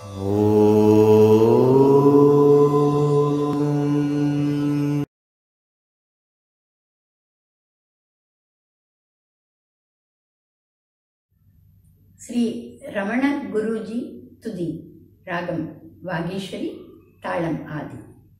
శ్రీ రమణ గురూజీ తుది రాగం వాగీశ్వరి తాళం ఆది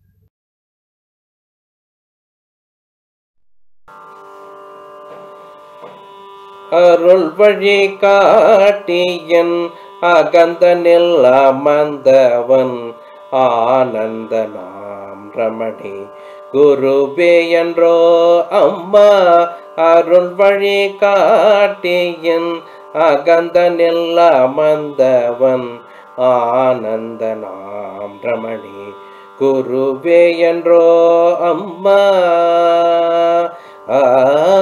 அருள் வழி காட்டியன் அகந்தனில் அமர்ந்தவன் ஆனந்த நாம் ரமணி குருபே என்றோ அம்மா அருள் வழி காட்டியன் அகந்தனில் அமர்ந்தவன் ஆனந்த நாம் ரமணி குருவே என்றோ அம்மா ஆ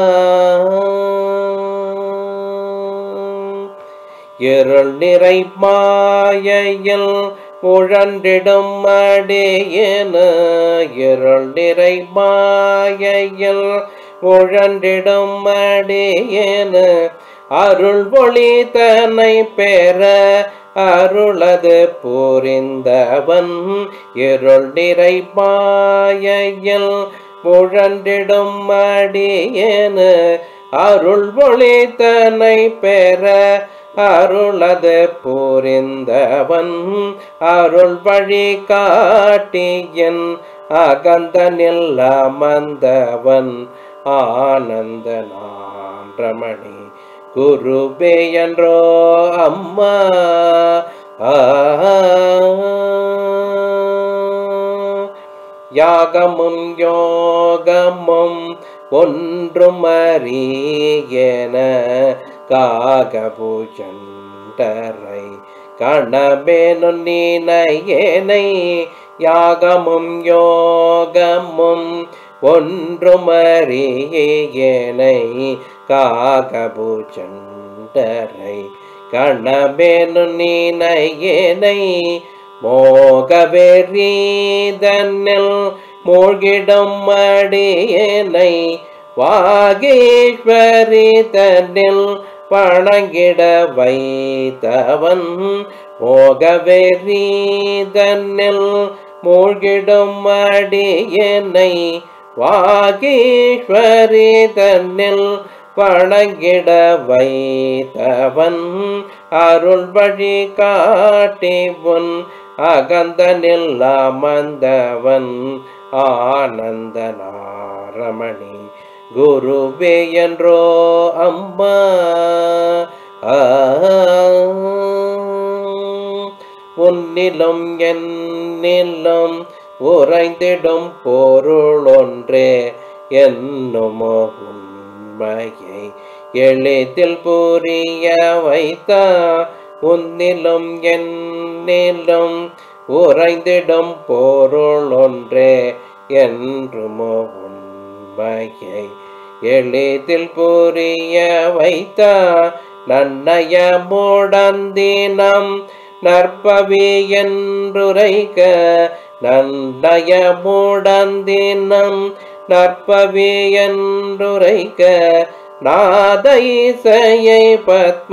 இருள் நிறை மாயையில் உழன்றிடும் அடேயன இருள் நிறை மாயையில் உழன்றிடும் அடேயன அருள் ஒளி தன்னை பெற அருளது புரிந்தவன் இருள் நிறை மாயையில் உழன்றிடும் அடியேன அருள் ஒளி தன்னை பெற அருளது புரிந்தவன் அருள் வழி காட்டியன் அகந்தனில் அமர்ந்தவன் ஆனந்த நான் ரமணி குருபே என்றோ அம்மா ஆ யாகமும் யோகமும் ஒன்றும் அறியன காகபூஜண்டரை கணபேனு நீனையேனை யாகமும் யோகமும் ஒன்றும் அறியேனை காகபூஜண்டரை கணபேனு நீனையேனை மோகவெறீதனில் மூழ்கிடும் அடியேனை வாகேஸ்வரி தன்னில் பணங்கிட வைத்தவன் மோகவெறீதனில் மூழ்கிடும் அடியேனை வாகேஸ்வரி தன்னில் வணங்கிட வைத்தவன் அருள் வழி காட்டிவன் அகந்தனில் அமர்ந்தவன் ஆனந்த நாரமணி குருவே என்றோ அம்மா ஆ உன்னிலும் என்னிலும் உறைந்திடும் பொருள் ஒன்றே என்னுமோ உண்மையை எளிதில் புரிய வைத்தா உன்னிலும் என்னிலும் உறைந்திடும் பொருள் ஒன்றே என்றுமோ உண்மையை எளிதில் புரிய வைத்தா நன்னய முடந்தினம் நற்பவி என்றுரைக்க நன்னய முடந்தினம் நற்பவி என்றுரைக்க நாத இசையை பத்ம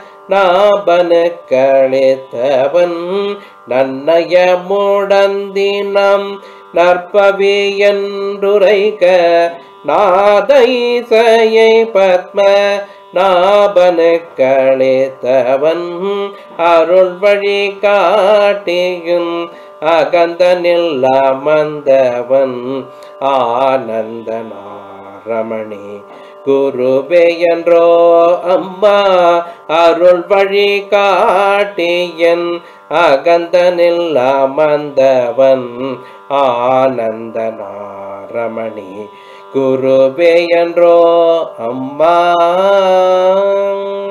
நாபனுக்களித்தவன் நன்னய முடந்தினம் நற்பவி என்றுரைக்க நாத இசையை பத்ம நாபனுக்களித்தவன் அருள் வழி காட்டியும் அகந்தனில் அமர்ந்தவன் ஆனந்த நாரமணி குருபே என்றோ அம்மா அருள் வழி காட்டியன் அகந்தனில் அமர்ந்தவன் ஆனந்த நாரமணி குருபே என்றோ அம்மா